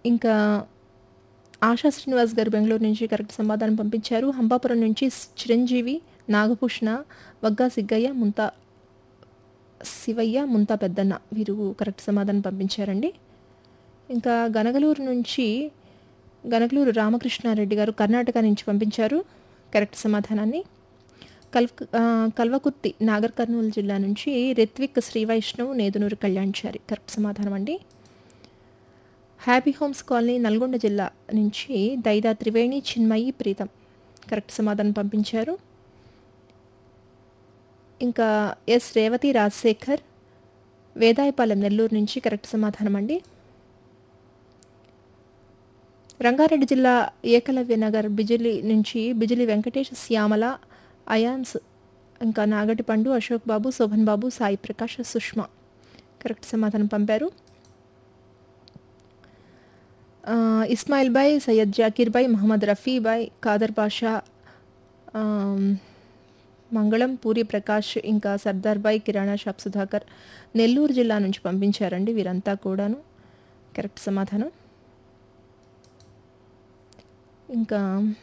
ఇంకా ఆశా శ్రీనివాస్ గారు బెంగళూరు నుంచి కరెక్ట్ సమాధానం పంపించారు హంపాపురం నుంచి చిరంజీవి నాగభూషణ వగ్గా సిగ్గయ్య ముంతా శివయ్య ముంతా పెద్దన్న వీరు కరెక్ట్ సమాధానం పంపించారండి ఇంకా గనగలూరు నుంచి గనగలూరు రామకృష్ణారెడ్డి గారు కర్ణాటక నుంచి పంపించారు కరెక్ట్ సమాధానాన్ని కల్వ ఆ, కల్వకుర్తి నాగర్ కర్నూలు జిల్లా నుంచి రిత్విక్ శ్రీ వైష్ణవ్ నేదునూరు కళ్యాణ్చారి కరెక్ట్ సమాధానం అండి హ్యాపీ హోమ్స్ కాలనీ నల్గొండ జిల్లా నుంచి దైదా త్రివేణి చిన్మయి ప్రీతం కరెక్ట్ సమాధానం పంపించారు ఇంకా ఎస్ రేవతి రాజశేఖర్ వేదాయపాలెం నెల్లూరు నుంచి కరెక్ట్ సమాధానం అండి రంగారెడ్డి జిల్లా ఏకలవ్య నగర్ బిజిలి నుంచి బిజిలి వెంకటేష్ శ్యామల అయాన్స్ ఇంకా నాగటి పండు అశోక్ బాబు శోభన్ బాబు సాయి ప్రకాష్ సుష్మా కరెక్ట్ సమాధానం పంపారు ఆ, ఇస్మాయిల్ బాయ్ సయ్యద్ జాకీర్ బాయ్ మహమ్మద్ రఫీ బాయ్ ఖాదర్ బాషా ఆమ్, మంగళం పూరి ప్రకాష్ ఇంకా సర్దార్ బాయ్ కిరాణా షాప్ సుధాకర్ నెల్లూరు జిల్లా నుంచి పంపించారండి వీరంతా కూడాను కరెక్ట్ సమాధానం ఇంకా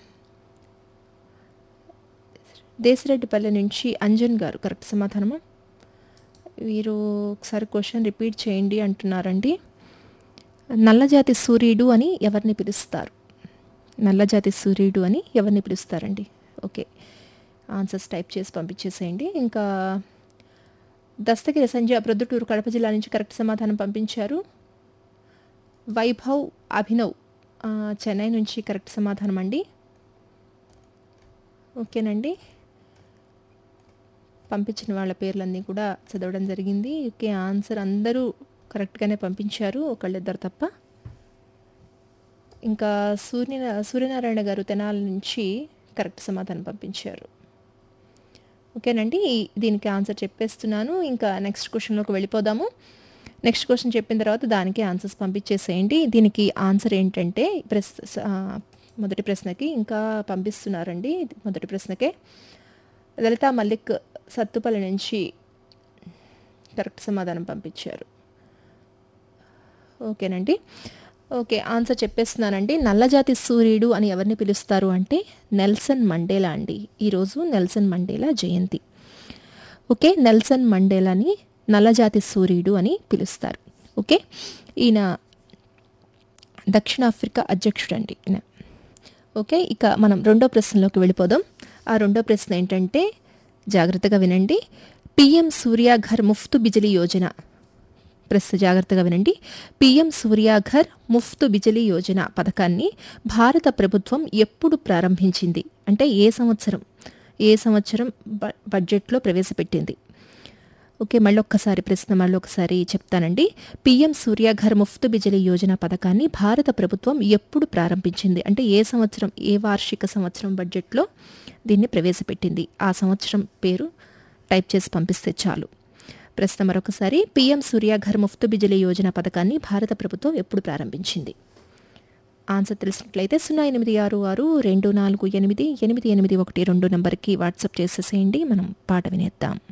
దేశరెడ్డిపల్లె నుంచి అంజన్ గారు కరెక్ట్ సమాధానమా వీరు ఒకసారి క్వశ్చన్ రిపీట్ చేయండి అంటున్నారండి నల్లజాతి సూర్యుడు అని ఎవరిని పిలుస్తారు నల్లజాతి సూర్యుడు అని ఎవరిని పిలుస్తారండి ఓకే ఆన్సర్స్ టైప్ చేసి పంపించేసేయండి ఇంకా దస్తగిరి సంజయ్ ప్రొద్దుటూరు కడప జిల్లా నుంచి కరెక్ట్ సమాధానం పంపించారు వైభవ్ అభినవ్ ఆ, చెన్నై నుంచి కరెక్ట్ సమాధానం అండి ఓకేనండి పంపించిన వాళ్ళ పేర్లన్నీ కూడా చదవడం జరిగింది ఓకే ఆన్సర్ అందరూ కరెక్ట్గానే పంపించారు ఒకళ్ళిద్దరు తప్ప ఇంకా సూర్య సూర్యనారాయణ గారు తెనాలి నుంచి కరెక్ట్ సమాధానం పంపించారు ఓకేనండి ఈ- దీనికి ఆన్సర్ చెప్పేస్తున్నాను ఇంకా నెక్స్ట్ క్వశ్చన్లోకి వెళ్ళిపోదాము నెక్స్ట్ క్వశ్చన్ చెప్పిన తర్వాత దానికి ఆన్సర్స్ పంపించేసేయండి దీనికి ఆన్సర్ ఏంటంటే ప్రస్ ఆ, మొదటి ప్రశ్నకి ఇంకా పంపిస్తున్నారండి మొదటి ప్రశ్నకే లలిత మల్లిక్ సత్తుపల్లి నుంచి కరెక్ట్ సమాధానం పంపించారు ఓకేనండి ఓకే ఆన్సర్ చెప్పేస్తున్నానండి నల్లజాతి సూర్యుడు అని ఎవరిని పిలుస్తారు అంటే నెల్సన్ మండేలా అండి ఈరోజు నెల్సన్ మండేలా జయంతి ఓకే నెల్సన్ మండేలాని నల్లజాతి సూర్యుడు అని పిలుస్తారు ఓకే ఈయన దక్షిణాఫ్రికా అధ్యక్షుడండి ఈయన ఓకే ఇక మనం రెండో ప్రశ్నలోకి వెళ్ళిపోదాం ఆ రెండో ప్రశ్న ఏంటంటే జాగ్రత్తగా వినండి పిఎం సూర్యాఘర్ ముఫ్తు బిజిలీ యోజన ప్రశ్న జాగ్రత్తగా వినండి పిఎం సూర్యాఘర్ ముఫ్తు బిజిలీ యోజన పథకాన్ని భారత ప్రభుత్వం ఎప్పుడు ప్రారంభించింది అంటే ఏ సంవత్సరం ఏ సంవత్సరం బ- బడ్జెట్లో ప్రవేశపెట్టింది ఓకే మళ్ళీ ఒక్కసారి ప్రశ్న మళ్ళీ ఒకసారి చెప్తానండి పిఎం సూర్యాఘర్ ముఫ్తు బిజిలీ యోజన పథకాన్ని భారత ప్రభుత్వం ఎప్పుడు ప్రారంభించింది అంటే ఏ సంవత్సరం ఏ వార్షిక సంవత్సరం బడ్జెట్లో దీన్ని ప్రవేశపెట్టింది ఆ సంవత్సరం పేరు టైప్ చేసి పంపిస్తే చాలు ప్రశ్న మరొకసారి పిఎం సూర్యాఘర్ ముఫ్తు బిజిలీ యోజన పథకాన్ని భారత ప్రభుత్వం ఎప్పుడు ప్రారంభించింది ఆన్సర్ తెలిసినట్లయితే సున్నా ఎనిమిది ఆరు ఆరు రెండు నాలుగు ఎనిమిది ఎనిమిది ఎనిమిది ఒకటి రెండు నంబర్కి వాట్సాప్ చేసేసేయండి మనం పాట వినేద్దాం